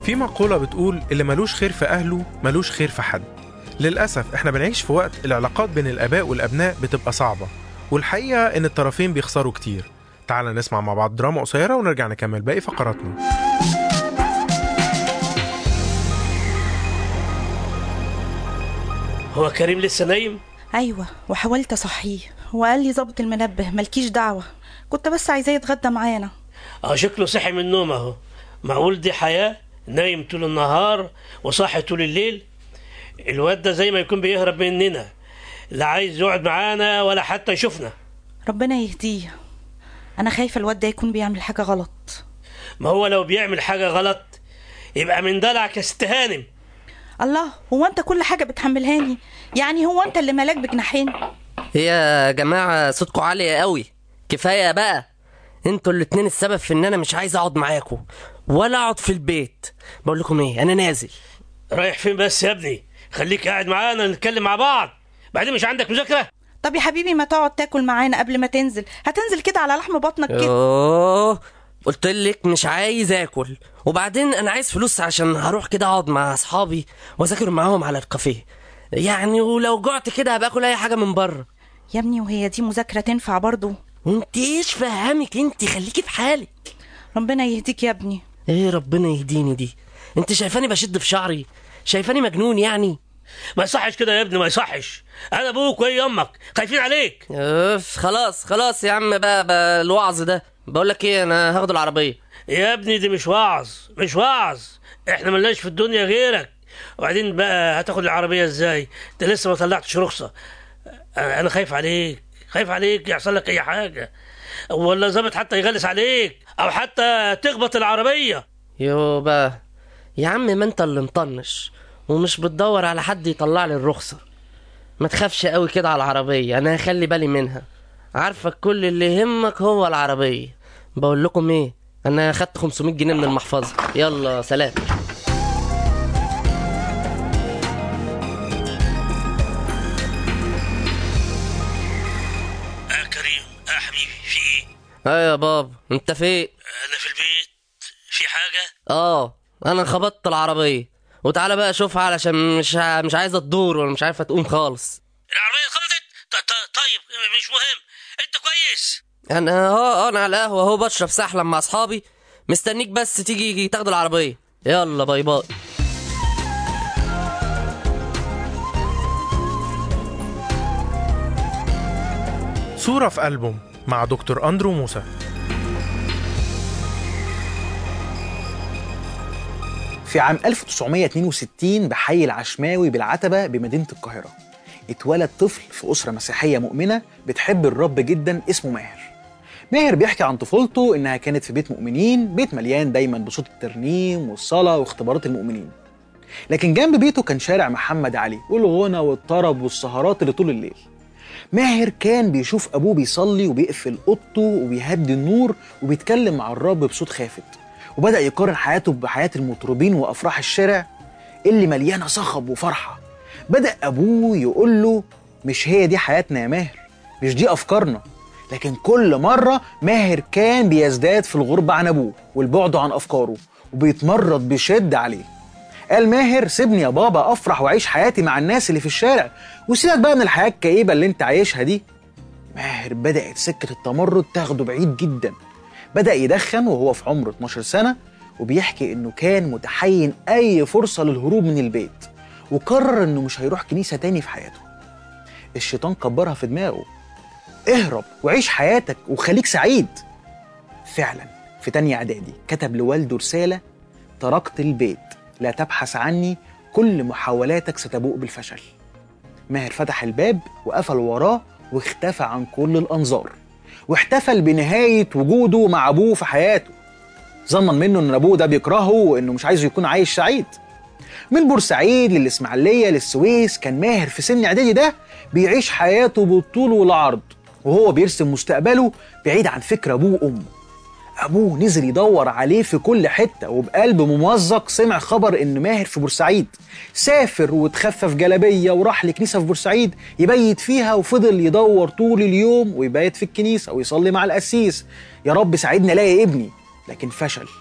في مقولة بتقول اللي ملوش خير في أهله ملوش خير في حد للأسف احنا بنعيش في وقت العلاقات بين الآباء والأبناء بتبقى صعبة والحقيقة إن الطرفين بيخسروا كتير تعال نسمع مع بعض دراما قصيرة ونرجع نكمل باقي فقراتنا هو كريم لسه نايم ايوه وحاولت اصحيه وقال لي ظابط المنبه مالكيش دعوه كنت بس عايزاه يتغدى معانا اه شكله صحي من النوم اهو معقول دي حياة نايم طول النهار وصاحي طول الليل الواد ده زي ما يكون بيهرب مننا لا عايز يقعد معانا ولا حتى يشوفنا ربنا يهديه انا خايفه الواد ده يكون بيعمل حاجه غلط ما هو لو بيعمل حاجة غلط يبقى من دلعك يا ست هانم الله هو انت كل حاجه بتحملهاني يعني هو انت اللي ملاك بجناحين يا جماعة صوتكم عالية قوي كفاية بقى انتوا الاتنين السبب في ان انا مش عايز اقعد معاكم ولا اقعد في البيت بقول لكم ايه انا نازل رايح فين بس يا ابني خليك قاعد معانا نتكلم مع بعض بعدين مش عندك مذاكرة طب يا حبيبي ما تقعد تاكل معانا قبل ما تنزل هتنزل كده على لحم بطنك كده اوه قلت لك مش عايز اكل وبعدين انا عايز فلوس عشان هروح كده اقعد مع اصحابي واذاكر معاهم على الكافيه يعني ولو جعت كده هبقى اكل اي حاجه من بره يا ابني وهي دي مذاكره تنفع برضو وانت ايش فهمك انت خليكي في حالك ربنا يهديك يا ابني ايه ربنا يهديني دي انت شايفاني بشد في شعري شايفاني مجنون يعني ما يصحش كده يا ابني ما يصحش انا ابوك وهي امك خايفين عليك اوف خلاص خلاص يا عم بقى, بقى الوعظ ده بقول لك ايه انا هاخد العربيه يا ابني دي مش وعظ مش وعظ احنا ملناش في الدنيا غيرك وبعدين بقى هتاخد العربيه ازاي انت لسه ما طلعتش رخصه انا خايف عليك خايف عليك يحصل لك اي حاجه ولا ظابط حتى يغلس عليك او حتى تخبط العربيه يو بقى يا عم ما انت اللي مطنش ومش بتدور على حد يطلع لي الرخصه ما تخافش قوي كده على العربيه انا هخلي بالي منها عارفك كل اللي يهمك هو العربيه بقول لكم ايه انا خدت 500 جنيه من المحفظه يلا سلام اه كريم اه حبيبي في ايه ايه يا بابا انت فين انا في البيت في حاجه اه انا خبطت العربيه وتعالى بقى شوفها علشان مش ع- مش عايزه تدور ولا مش عارفه تقوم خالص العربيه اتخبطت ط- ط- طيب مش مهم انت كويس انا اه انا على القهوه اهو بشرب سحلم مع اصحابي مستنيك بس تيجي تاخد العربيه يلا باي باي صورة في ألبوم مع دكتور أندرو موسى في عام 1962 بحي العشماوي بالعتبة بمدينة القاهرة اتولد طفل في أسرة مسيحية مؤمنة بتحب الرب جدا اسمه ماهر ماهر بيحكي عن طفولته إنها كانت في بيت مؤمنين بيت مليان دايما بصوت الترنيم والصلاة واختبارات المؤمنين لكن جنب بيته كان شارع محمد علي والغنى والطرب والسهرات اللي طول الليل ماهر كان بيشوف أبوه بيصلي وبيقفل أوضته وبيهدي النور وبيتكلم مع الرب بصوت خافت وبدأ يقارن حياته بحياة المطربين وأفراح الشارع اللي مليانة صخب وفرحة بدأ أبوه يقول له مش هي دي حياتنا يا ماهر مش دي أفكارنا لكن كل مرة ماهر كان بيزداد في الغربة عن أبوه والبعد عن أفكاره وبيتمرد بشدة عليه قال ماهر سيبني يا بابا افرح واعيش حياتي مع الناس اللي في الشارع وسيبك بقى من الحياه الكئيبه اللي انت عايشها دي ماهر بدات سكه التمرد تاخده بعيد جدا بدا يدخن وهو في عمر 12 سنه وبيحكي انه كان متحين اي فرصه للهروب من البيت وقرر انه مش هيروح كنيسه تاني في حياته الشيطان كبرها في دماغه اهرب وعيش حياتك وخليك سعيد فعلا في تانية اعدادي كتب لوالده رساله تركت البيت لا تبحث عني كل محاولاتك ستبوء بالفشل ماهر فتح الباب وقفل وراه واختفى عن كل الأنظار واحتفل بنهاية وجوده مع أبوه في حياته ظنا منه إن أبوه ده بيكرهه وإنه مش عايزه يكون عايش سعيد من بورسعيد للإسماعيلية للسويس كان ماهر في سن إعدادي ده بيعيش حياته بالطول والعرض وهو بيرسم مستقبله بعيد عن فكر أبوه وأمه ابوه نزل يدور عليه في كل حته وبقلب ممزق سمع خبر ان ماهر في بورسعيد سافر وتخفف جلابيه وراح لكنيسه في بورسعيد يبيت فيها وفضل يدور طول اليوم ويبيت في الكنيسه ويصلي مع القسيس يا رب ساعدني الاقي ابني لكن فشل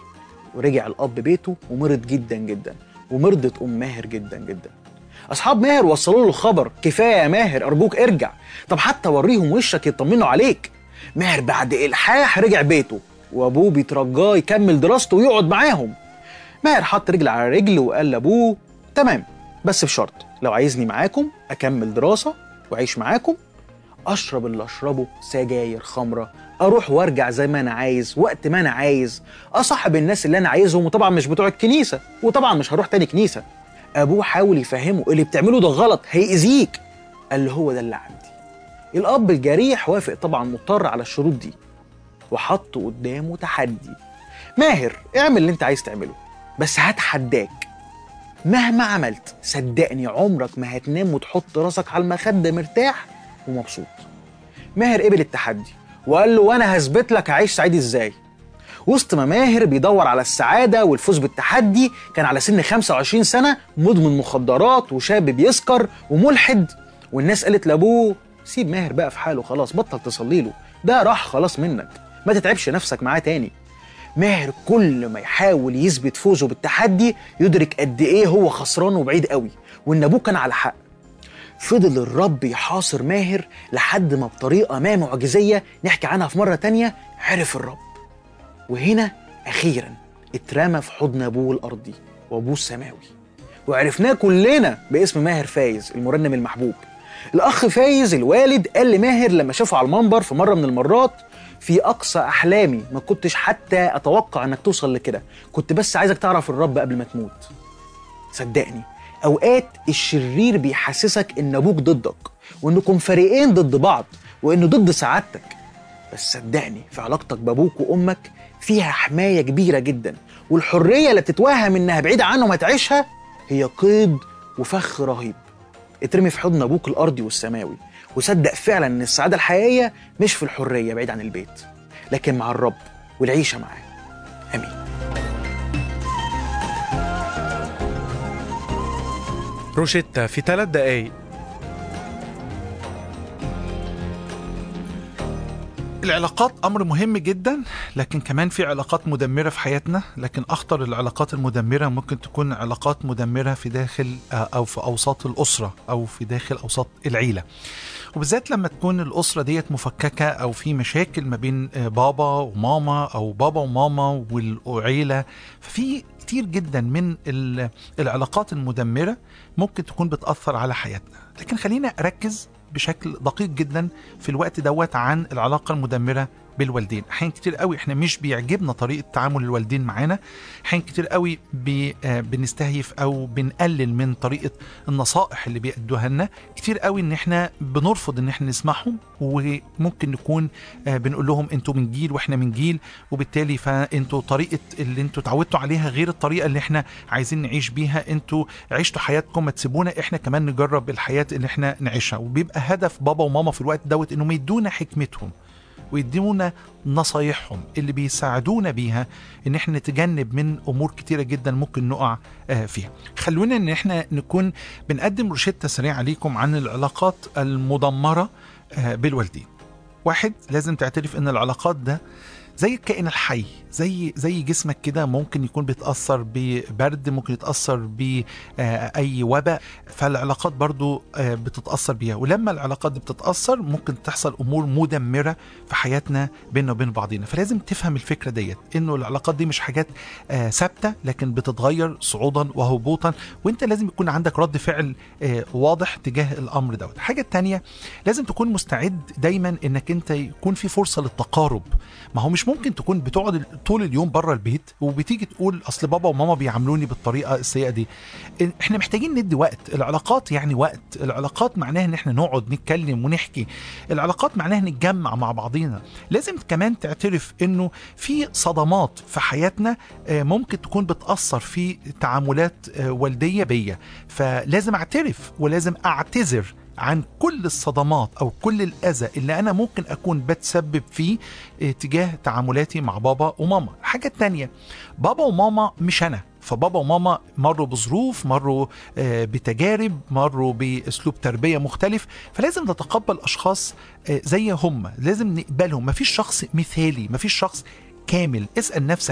ورجع الاب بيته ومرض جدا جدا ومرضت ام ماهر جدا جدا اصحاب ماهر وصلوا له الخبر كفايه يا ماهر ارجوك ارجع طب حتى وريهم وشك يطمنوا عليك ماهر بعد الحاح رجع بيته وابوه بيترجاه يكمل دراسته ويقعد معاهم ماهر حط رجل على رجل وقال لابوه تمام بس بشرط لو عايزني معاكم اكمل دراسه واعيش معاكم اشرب اللي اشربه سجاير خمره اروح وارجع زي ما انا عايز وقت ما انا عايز اصاحب الناس اللي انا عايزهم وطبعا مش بتوع الكنيسه وطبعا مش هروح تاني كنيسه ابوه حاول يفهمه اللي بتعمله ده غلط هيأذيك قال له هو ده اللي عندي الاب الجريح وافق طبعا مضطر على الشروط دي وحط قدامه تحدي ماهر اعمل اللي انت عايز تعمله بس هتحداك مهما عملت صدقني عمرك ما هتنام وتحط راسك على المخدة مرتاح ومبسوط ماهر قبل التحدي وقال له وانا هثبت لك هعيش سعيد ازاي وسط ما ماهر بيدور على السعادة والفوز بالتحدي كان على سن 25 سنة مدمن مخدرات وشاب بيسكر وملحد والناس قالت لابوه سيب ماهر بقى في حاله خلاص بطل تصلي له ده راح خلاص منك ما تتعبش نفسك معاه تاني ماهر كل ما يحاول يثبت فوزه بالتحدي يدرك قد ايه هو خسران وبعيد قوي وان ابوه كان على حق فضل الرب يحاصر ماهر لحد ما بطريقة ما معجزية نحكي عنها في مرة تانية عرف الرب وهنا أخيرا اترمى في حضن أبوه الأرضي وأبوه السماوي وعرفناه كلنا باسم ماهر فايز المرنم المحبوب الأخ فايز الوالد قال لماهر لما شافه على المنبر في مرة من المرات في أقصى أحلامي ما كنتش حتى أتوقع إنك توصل لكده كنت بس عايزك تعرف الرب قبل ما تموت صدقني اوقات الشرير بيحسسك ان ابوك ضدك وانكم فريقين ضد بعض وانه ضد سعادتك بس صدقني في علاقتك بابوك وامك فيها حمايه كبيره جدا والحريه اللي بتتوهم انها بعيده عنهم هتعيشها هي قيد وفخ رهيب اترمي في حضن ابوك الارضي والسماوي وصدق فعلا ان السعاده الحقيقيه مش في الحريه بعيد عن البيت لكن مع الرب والعيشه معاه امين روشيتا في ثلاث دقايق العلاقات امر مهم جدا لكن كمان في علاقات مدمره في حياتنا لكن اخطر العلاقات المدمره ممكن تكون علاقات مدمره في داخل آه، او في اوساط الاسره او في داخل اوساط العيله وبالذات لما تكون الاسره ديت مفككه او في مشاكل ما بين آه، بابا وماما او بابا وماما والعيله ففي كتير جدا من ال- العلاقات المدمره ممكن تكون بتاثر على حياتنا لكن خلينا اركز بشكل دقيق جدا في الوقت دوت عن العلاقه المدمره بالوالدين احيان كتير قوي احنا مش بيعجبنا طريقه تعامل الوالدين معانا احيان كتير قوي بي آه، بنستهيف او بنقلل من طريقه النصائح اللي بيأدوها لنا كتير قوي ان احنا بنرفض ان احنا نسمعهم وممكن نكون آه، بنقول لهم انتوا من جيل واحنا من جيل وبالتالي فانتوا طريقه اللي انتوا اتعودتوا عليها غير الطريقه اللي احنا عايزين نعيش بيها انتوا عشتوا حياتكم ما تسيبونا احنا كمان نجرب الحياه اللي احنا نعيشها وبيبقى هدف بابا وماما في الوقت دوت انهم يدونا حكمتهم ويدونا نصايحهم اللي بيساعدونا بيها ان احنا نتجنب من امور كتيره جدا ممكن نقع آه، فيها خلونا ان احنا نكون بنقدم روشته سريعه ليكم عن العلاقات المدمره آه، بالوالدين واحد لازم تعترف ان العلاقات ده زي الكائن الحي زي زي جسمك كده ممكن يكون بيتاثر ببرد ممكن يتاثر باي وباء فالعلاقات برضو آه، بتتاثر بيها ولما العلاقات دي بتتاثر ممكن تحصل امور مدمره في حياتنا بيننا وبين بعضينا فلازم تفهم الفكره ديت انه العلاقات دي مش حاجات آه، ثابته لكن بتتغير صعودا وهبوطا وانت لازم يكون عندك رد فعل آه، واضح تجاه الامر دوت الحاجه الثانيه لازم تكون مستعد دايما انك انت يكون في فرصه للتقارب ما هو مش ممكن تكون بتقعد طول اليوم بره البيت وبتيجي تقول اصل بابا وماما بيعاملوني بالطريقه السيئه دي احنا محتاجين ندي وقت العلاقات يعني وقت العلاقات معناها ان احنا نقعد نتكلم ونحكي العلاقات معناها نتجمع مع بعضينا لازم كمان تعترف انه في صدمات في حياتنا آه، ممكن تكون بتاثر في تعاملات آه، والديه بيا فلازم اعترف ولازم اعتذر عن كل الصدمات او كل الاذى اللي انا ممكن اكون بتسبب فيه آه، تجاه تعاملاتي مع بابا وماما الحاجه الثانيه بابا وماما مش انا فبابا وماما مروا بظروف مروا آه، بتجارب مروا باسلوب تربيه مختلف فلازم نتقبل اشخاص آه، زي هم لازم نقبلهم مفيش شخص مثالي مفيش شخص كامل اسال نفسك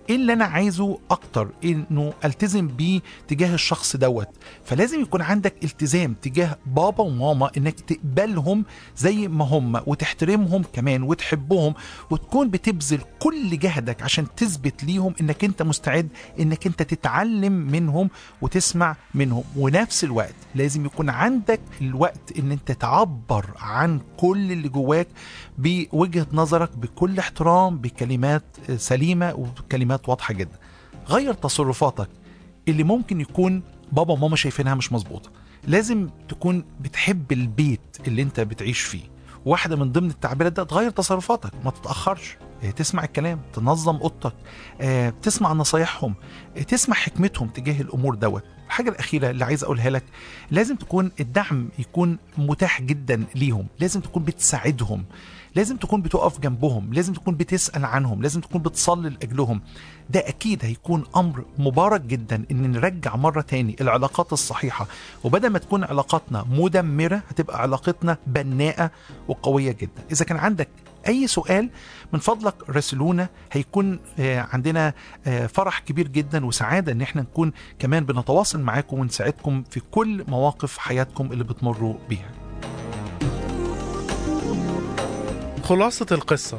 ايه اللي انا عايزه اكتر انه التزم بيه تجاه الشخص دوت فلازم يكون عندك التزام تجاه بابا وماما انك تقبلهم زي ما هم وتحترمهم كمان وتحبهم وتكون بتبذل كل جهدك عشان تثبت ليهم انك انت مستعد انك انت تتعلم منهم وتسمع منهم ونفس الوقت لازم يكون عندك الوقت ان انت تعبر عن كل اللي جواك بوجهة نظرك بكل احترام بكلمات سليمة وكلمات واضحة جدا غير تصرفاتك اللي ممكن يكون بابا وماما شايفينها مش مظبوطة لازم تكون بتحب البيت اللي انت بتعيش فيه واحدة من ضمن التعبيرات ده تغير تصرفاتك ما تتأخرش آه، تسمع الكلام تنظم اوضتك آه، تسمع نصايحهم آه، تسمع حكمتهم تجاه الامور دوت الحاجة الأخيرة اللي عايز أقولها لك لازم تكون الدعم يكون متاح جدا ليهم لازم تكون بتساعدهم لازم تكون بتقف جنبهم لازم تكون بتسأل عنهم لازم تكون بتصلي لأجلهم ده أكيد هيكون أمر مبارك جدا إن نرجع مرة تاني العلاقات الصحيحة وبدل ما تكون علاقاتنا مدمرة هتبقى علاقتنا بناءة وقوية جدا إذا كان عندك أي سؤال من فضلك راسلونا هيكون آه، عندنا آه، فرح كبير جدا وسعادة إن احنا نكون كمان بنتواصل معاكم ونساعدكم في كل مواقف حياتكم اللي بتمروا بيها خلاصة القصة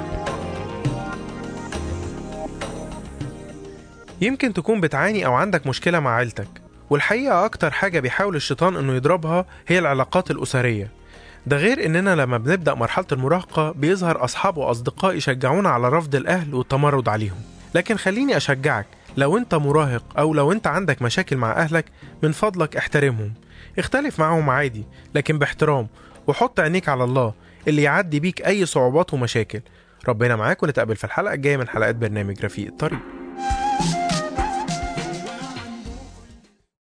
يمكن تكون بتعاني أو عندك مشكلة مع عيلتك والحقيقة أكتر حاجة بيحاول الشيطان إنه يضربها هي العلاقات الأسرية ده غير إننا لما بنبدأ مرحلة المراهقة بيظهر أصحاب وأصدقاء يشجعونا على رفض الأهل والتمرد عليهم لكن خليني أشجعك لو أنت مراهق أو لو أنت عندك مشاكل مع أهلك من فضلك احترمهم اختلف معاهم عادي لكن باحترام وحط عينيك على الله اللي يعدي بيك أي صعوبات ومشاكل ربنا معاك ونتقابل في الحلقة الجاية من حلقات برنامج رفيق الطريق